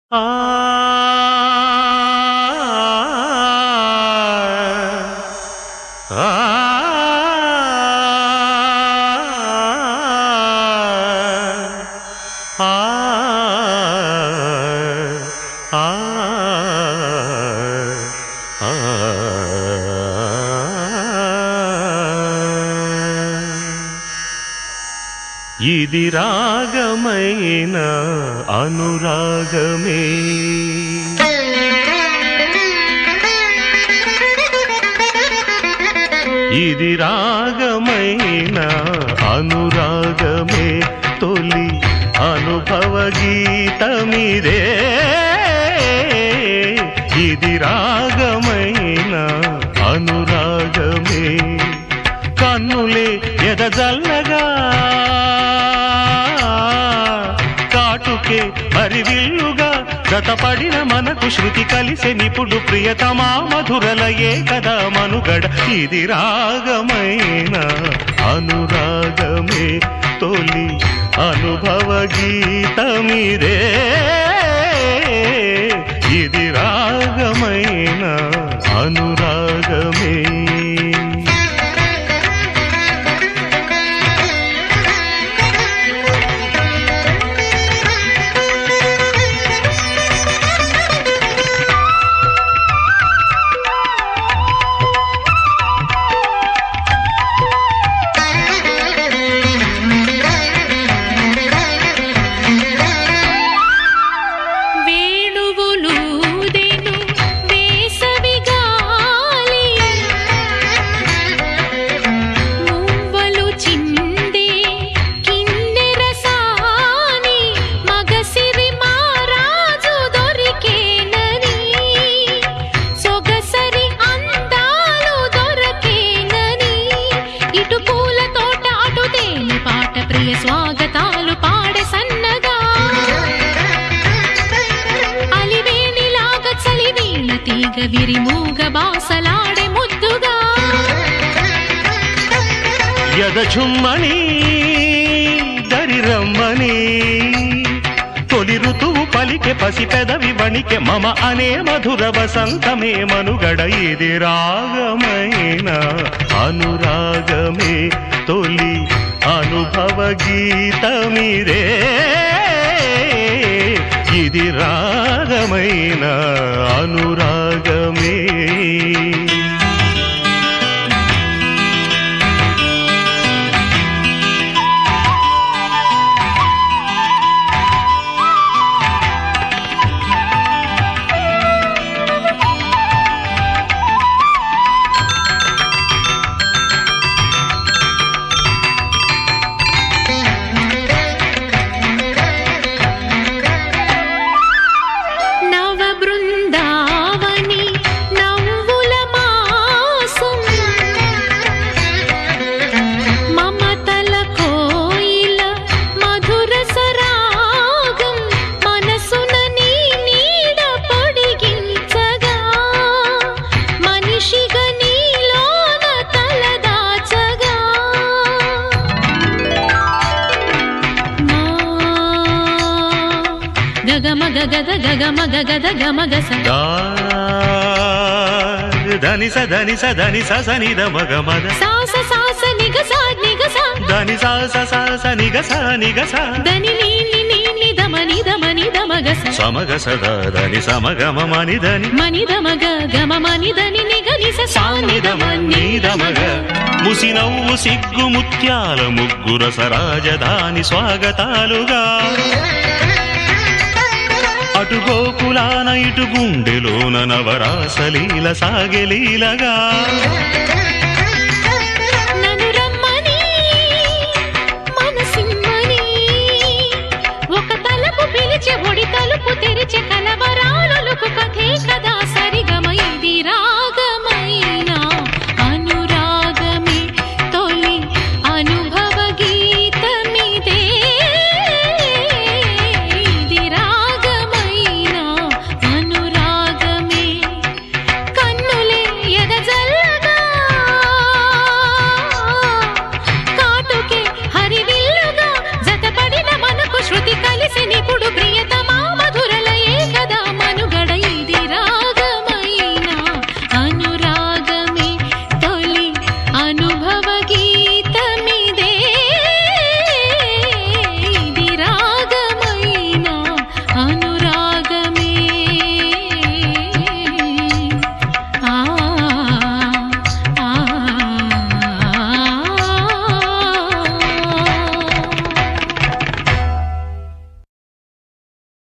ఆ ఆ ఆ ఇది రాగమైన అనురాగమే ఇది రాగమైన అనురాగమే తొలి అనుభవ గీతమిదే ఇది రాగమైన అనురాగమే కన్నులే ఎదజల్లగా కాటుకే హరివిల్లుగా గతపడిన మనకు శృతి కలిసే నిపుడు ప్రియతమా మధురలయే కదా మనుగడ ఇది రాగమైన అనురాగమే తొలి అనుభవ గీతమిదే ఇది రాగమైన అనురాగమే వేణువులూదెను వేసవి గాలి మువ్వలు చిందే కిన్నెర సాని మగసిరి మారాజు దొరికేనని సొగసరి అందాలు దొరకేనని ఇటు పూల తోట అటు తేలి పాట ప్రియ స్వాగతాలు పాడే సన్నగా అలివేణిలాగా చలివేళ తీగ విరిమూగ బాసలాడే ముద్దుగా ఎదచుమ్మని దరిరమ్మని తొలి ఋతువు పలికె పసి పెదవి వణికె మమ అనే మధుర వసంతమే మనుగడ ఇది రాగమైన అనురాగమే తొలి అనుభవ గీతమిరే ఇది రాగమైన అనురాగమే నవ బృందావని నవ్వుల మాసం మమతల కోయిల మధుర సరాగం మనసున నీ నీడ పొడిగించగా మనిషిగా నీలోన తలదాచగా గగమ గగద గగమ గగద గమ గస దా ధని స ధని స ధని స స ని ద మగ మద సాస సాస నిగస నిగస ధని సా స సా స ని గ స ని గ స దని నీని నీని దమని దమని దమగస సమగ స ద ధని సమగ మమ ని ధని మని దమగ గమ మని దని నిగని స సాని దమని దమగ ముసి నవ్వు సిగ్గు ముత్యాల ముగ్గుర సరాజధాని స్వాగతాలుగా అటు గోకులాన ఇటు గుండెలోన నవరాసలీల సాగెలీలగా